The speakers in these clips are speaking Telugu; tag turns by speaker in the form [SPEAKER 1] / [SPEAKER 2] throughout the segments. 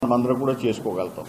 [SPEAKER 1] మనమందరం కూడా చేసుకోగలుగుతాం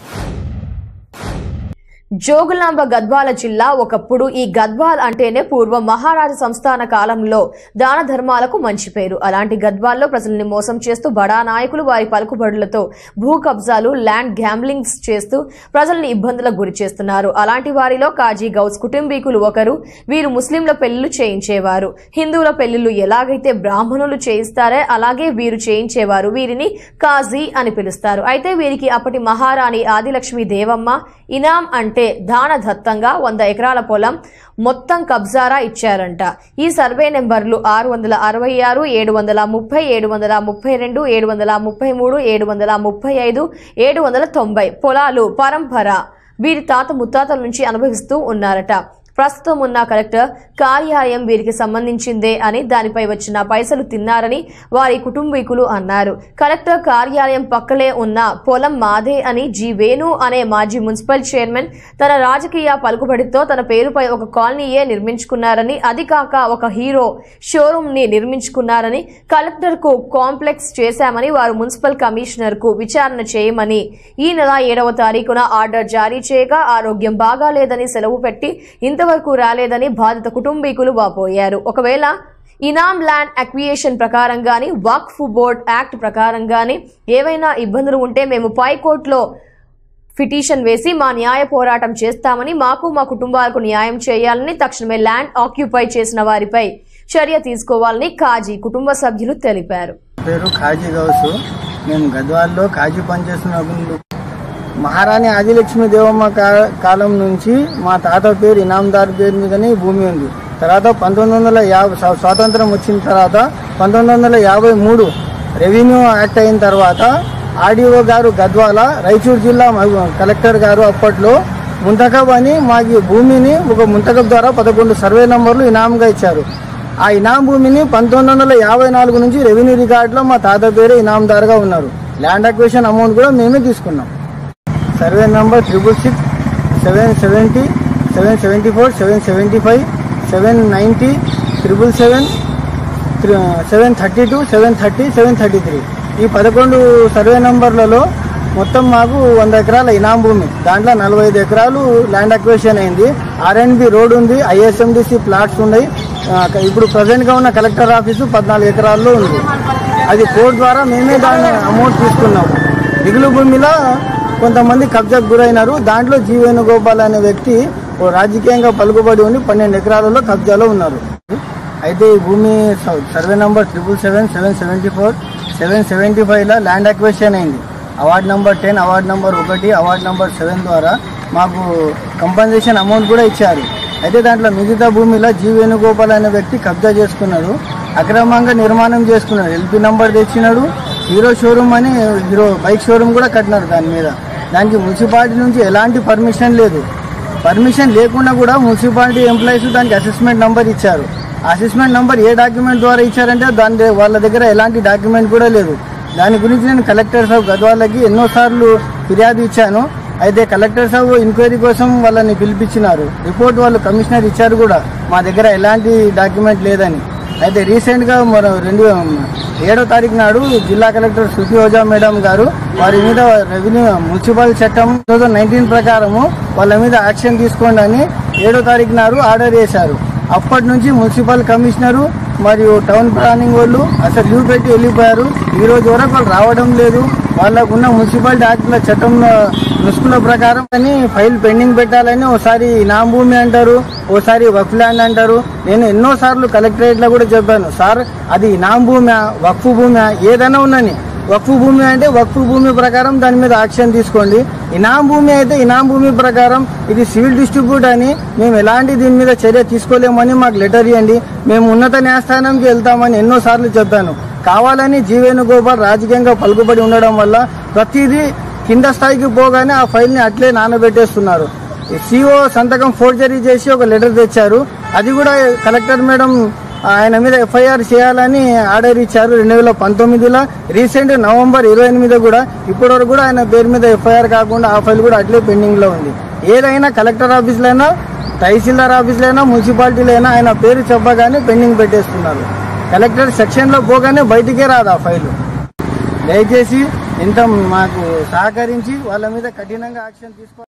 [SPEAKER 2] జోగులాంబ గద్వాల జిల్లా ఒకప్పుడు ఈ గద్వాల్ అంటేనే పూర్వం మహారాజ సంస్థాన కాలంలో దాన ధర్మాలకు మంచి పేరు అలాంటి గద్వాల్లో ప్రజల్ని మోసం చేస్తూ బడా నాయకులు వారి పలుకుబడులతో భూ కబ్జాలు ల్యాండ్ గ్యాంబ్లింగ్స్ చేస్తూ ప్రజల్ని ఇబ్బందులకు గురి చేస్తున్నారు అలాంటి వారిలో కాజీ గౌస్ కుటుంబీకులు ఒకరు వీరు ముస్లింల పెళ్లిళ్లు చేయించేవారు హిందువుల పెళ్లిళ్లు ఎలాగైతే బ్రాహ్మణులు చేయిస్తారే అలాగే వీరు చేయించేవారు వీరిని కాజీ అని పిలుస్తారు అయితే వీరికి అప్పటి మహారాణి ఆదిలక్ష్మి దేవమ్మ ఇనాం అంటే దాన దత్తంగా వంద ఎకరాల పొలం మొత్తం కబ్జారా ఇచ్చారంట ఈ సర్వే నెంబర్లు ఆరు వందల అరవై ఆరు ఏడు వందల ముప్పై ఏడు వందల ముప్పై రెండు ఏడు వందల ముప్పై మూడు ఏడు వందల ముప్పై ఐదు ఏడు వందల తొంభై పొలాలు పరంపర వీరి తాత ముత్తాతల నుంచి అనుభవిస్తూ ఉన్నారట ప్రస్తుతం ఉన్న కలెక్టర్ కార్యాలయం వీరికి సంబంధించిందే అని దానిపై వచ్చిన పైసలు తిన్నారని వారి కుటుంబీకులు అన్నారు కలెక్టర్ కార్యాలయం పక్కలే ఉన్న పొలం మాదే అని జి వేణు అనే మాజీ మున్సిపల్ చైర్మన్ తన రాజకీయ పలుకుబడితో తన పేరుపై ఒక కాలనీయే నిర్మించుకున్నారని అది కాక ఒక హీరో షోరూమ్ ని నిర్మించుకున్నారని కలెక్టర్ కు కాంప్లెక్స్ చేశామని వారు మున్సిపల్ కమిషనర్ కు విచారణ చేయమని ఈ నెల ఏడవ తారీఖున ఆర్డర్ జారీ చేయగా ఆరోగ్యం బాగాలేదని సెలవు పెట్టి ఇంతవరకు రాలేదని బాధిత కుటుంబీకులు వాపోయారు ఒకవేళ ఇనామ్ ల్యాండ్ అక్వియేషన్ ప్రకారం గాని వక్ఫ్ బోర్డ్ యాక్ట్ ప్రకారం గాని ఏవైనా ఇబ్బందులు ఉంటే మేము పై కోర్టులో పిటిషన్ వేసి మా న్యాయ పోరాటం చేస్తామని మాకు మా కుటుంబాలకు న్యాయం చేయాలని తక్షణమే ల్యాండ్ ఆక్యుపై చేసిన వారిపై చర్య తీసుకోవాలని కాజీ కుటుంబ సభ్యులు తెలిపారు
[SPEAKER 3] పేరు ఖాజీ గౌసు మేము గద్వాల్లో ఖాజీ పనిచేస్తున్నప్పుడు మహారాణి ఆదిలక్ష్మి దేవమ్మ కా- కాలం నుంచి మా తాత పేరు ఇనాందార్ పేరు మీదనే ఈ భూమి ఉంది తర్వాత పంతొమ్మిది వందల యాభై స్వా- స్వాతంత్రం వచ్చిన తర్వాత పంతొమ్మిది వందల యాభై మూడు రెవెన్యూ యాక్ట్ అయిన తర్వాత ఆర్డీఓ గారు గద్వాల రాయచూరు జిల్లా మ- కలెక్టర్ గారు అప్పట్లో ముంతకబ్ అని మాకు ఈ భూమిని ఒక ముంతకబ్ ద్వారా పదకొండు సర్వే నంబర్లు ఇనాంగా ఇచ్చారు ఆ ఇనాం భూమిని పంతొమ్మిది వందల యాభై నాలుగు నుంచి రెవెన్యూ రికార్డులో మా తాత పేరు ఇనాందారుగా ఉన్నారు ల్యాండ్ అక్వేషన్ అమౌంట్ కూడా మేమే తీసుకున్నాం survey number triple six seven seventy seven seventy four seven seventy five seven ninety triple seven seven thirty two seven thirty seven thirty three ఈ పదకొండు సర్వే నంబర్లలో మొత్తం మాకు వంద ఎకరాల ఇనాం భూమి దాంట్లో నలభై ఐదు ఎకరాలు ల్యాండ్ అక్వేషన్ అయింది ఆర్ఎన్బి రోడ్ ఉంది ఐఎస్ఎండిసి ప్లాట్స్ ఉన్నాయి ఆ, ఇప్పుడు ప్రజెంట్గా ఉన్న కలెక్టర్ ఆఫీసు పద్నాలుగు ఎకరాల్లో ఉంది అది కోర్టు ద్వారా మేమే దాని అమౌంట్ తీసుకున్నాము మిగులు భూమిలో కొంతమంది కబ్జాకు గురైనారు దాంట్లో జీ వేణుగోపాల్ అనే వ్యక్తి ఓ రాజకీయంగా పలుకుబడి ఉండి పన్నెండు ఎకరాలలో కబ్జాలో ఉన్నారు అయితే ఈ భూమి స- survey number triple seven seven seventy four seven seventy ఫైవ్లో ల్యాండ్ అక్వేషన్ అయింది award number ten award number ఒకటి అవార్డ్ నంబర్ సెవెన్ ద్వారా మాకు కంపన్సేషన్ అమౌంట్ కూడా ఇచ్చారు అయితే దాంట్లో మిగతా భూమిలో జీ వేణుగోపాల్ అనే వ్యక్తి కబ్జా చేసుకున్నాడు అక్రమంగా నిర్మాణం చేసుకున్నాడు ఎల్పీ నంబర్ తెచ్చినాడు హీరో షోరూమ్ అని హీరో బైక్ షోరూమ్ కూడా కట్టినారు దాని మీద దానికి మున్సిపాలిటీ నుంచి ఎలాంటి పర్మిషన్ లేదు పర్మిషన్ లేకుండా కూడా మున్సిపాలిటీ ఎంప్లాయీస్ దానికి అసెస్మెంట్ నంబర్ ఇచ్చారు అసెస్మెంట్ నంబర్ ఏ డాక్యుమెంట్ ద్వారా ఇచ్చారంటే దాని ద- వాళ్ళ దగ్గర ఎలాంటి డాక్యుమెంట్ కూడా లేదు దాని గురించి నేను కలెక్టర్ సాబ్ గద్వాలకి ఎన్నోసార్లు ఫిర్యాదు ఇచ్చాను అయితే కలెక్టర్ సాబ్ ఎంక్వైరీ కోసం వాళ్ళని పిలిపించినారు రిపోర్ట్ వాళ్ళు కమిషనర్ ఇచ్చారు కూడా మా దగ్గర ఎలాంటి డాక్యుమెంట్ లేదని అయితే రీసెంట్గా మన రెండు ఏడో తారీఖు నాడు జిల్లా కలెక్టర్ శృతి ఓజా మేడం గారు వారి మీద రెవెన్యూ మున్సిపల్ చట్టం టూ థౌజండ్ నైన్టీన్ ప్రకారము వాళ్ళ మీద యాక్షన్ తీసుకోండి అని ఏడో తారీఖు నాడు ఆర్డర్ చేశారు అప్పటి నుంచి మున్సిపల్ కమిషనరు మరియు టౌన్ ప్లానింగ్ వాళ్ళు అసలు లీవ్ పెట్టి వెళ్ళిపోయారు ఈ రోజు వరకు వాళ్ళు రావడం లేదు వాళ్ళకు ఉన్న మున్సిపాలిటీ యాక్ట్ల చట్టం ముసుకుల ప్రకారం అని ఫైల్ పెండింగ్ పెట్టాలని ఓసారి ఇనాం భూమి అంటారు ఓసారి వక్ఫ్ ల్యాండ్ అంటారు నేను ఎన్నో సార్లు కలెక్టరేట్ లో కూడా చెప్పాను సార్ అది ఇనాం భూమి వక్ఫ్ భూమి ఏదైనా ఉన్నని వక్ఫ్ భూమి అంటే వక్ఫ్ భూమి ప్రకారం దాని మీద యాక్షన్ తీసుకోండి ఇనాం భూమి అయితే ఇనాం భూమి ప్రకారం ఇది సివిల్ డిస్ట్రిబ్యూట్ అని మేము ఎలాంటి దీని మీద చర్య తీసుకోలేమని మాకు లెటర్ ఇవ్వండి మేము ఉన్నత న్యాయస్థానంకి వెళ్తామని ఎన్నో సార్లు చెప్పాను కావాలని జీవేణుగోపాల్ రాజకీయంగా పలుకుబడి ఉండడం వల్ల ప్రతిదీ కింద స్థాయికి పోగానే ఆ ఫైల్ని అట్లే నానబెట్టేస్తున్నారు సిఓ సంతకం ఫోర్జరీ చేసి ఒక లెటర్ తెచ్చారు అది కూడా కలెక్టర్ మేడం ఆయన మీద ఎఫ్ఐఆర్ చేయాలని ఆర్డర్ ఇచ్చారు రెండు వేల పంతొమ్మిదిలో రీసెంట్ నవంబర్ ఇరవై ఎనిమిది కూడా ఇప్పటి వరకు కూడా ఆయన పేరు మీద ఎఫ్ఐఆర్ కాకుండా ఆ ఫైల్ కూడా అట్లే పెండింగ్ లో ఉంది ఏదైనా కలెక్టర్ ఆఫీస్లో అయినా తహసీల్దార్ ఆఫీస్లో అయినా మున్సిపాలిటీలో అయినా ఆయన పేరు చెప్పగానే పెండింగ్ పెట్టేస్తున్నారు కలెక్టర్ సెక్షన్ లో పోగానే బయటికే రాదు ఆ ఫైలు దయచేసి ఎంత మాకు సహకరించి వాళ్ళ మీద కఠినంగా యాక్షన్ తీసుకో